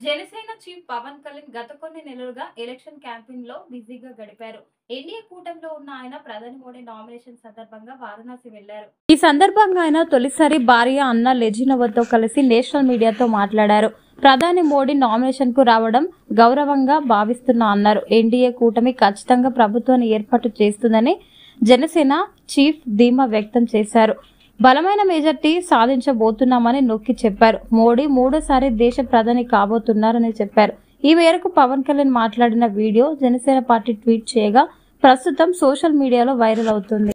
Janasena chief Pawan Kalyan గత కొన్ని నెలలుగా ఎలక్షన్ క్యాంపెయిన్ లో బిజీగా గడిపారు ఎన్డీఏ కూటమిలో ఉన్న ఆయన ప్రధాని మోడీ నామినేషన్ సందర్భంగా వారణాసి వెళ్లారు ఈ సందర్భంగా ఆయన తొలిసారి భార్య అన్న లెజినోవతో కలిసి నేషనల్ మీడియాతో మాట్లాడారు ప్రధాని మోడీ నామినేషన్ కు రావడం గౌరవంగా భావిస్తున్నా అన్నారు ఎన్డీఏ కూటమి ఖచ్చితంగా ప్రభుత్వాన్ని ఏర్పాటు చేస్తుందని జనసేన చీఫ్ ధీమా వ్యక్తం చేశారు బలమైన మెజార్టీ సాధించబోతున్నామని నొక్కి చెప్పారు మోడీ మూడోసారి దేశ ప్రధాని కాబోతున్నారని చెప్పారు ఈ మేరకు పవన్ కళ్యాణ్ మాట్లాడిన వీడియో జనసేన పార్టీ ట్వీట్ చేయగా ప్రస్తుతం సోషల్ మీడియాలో వైరల్ అవుతుంది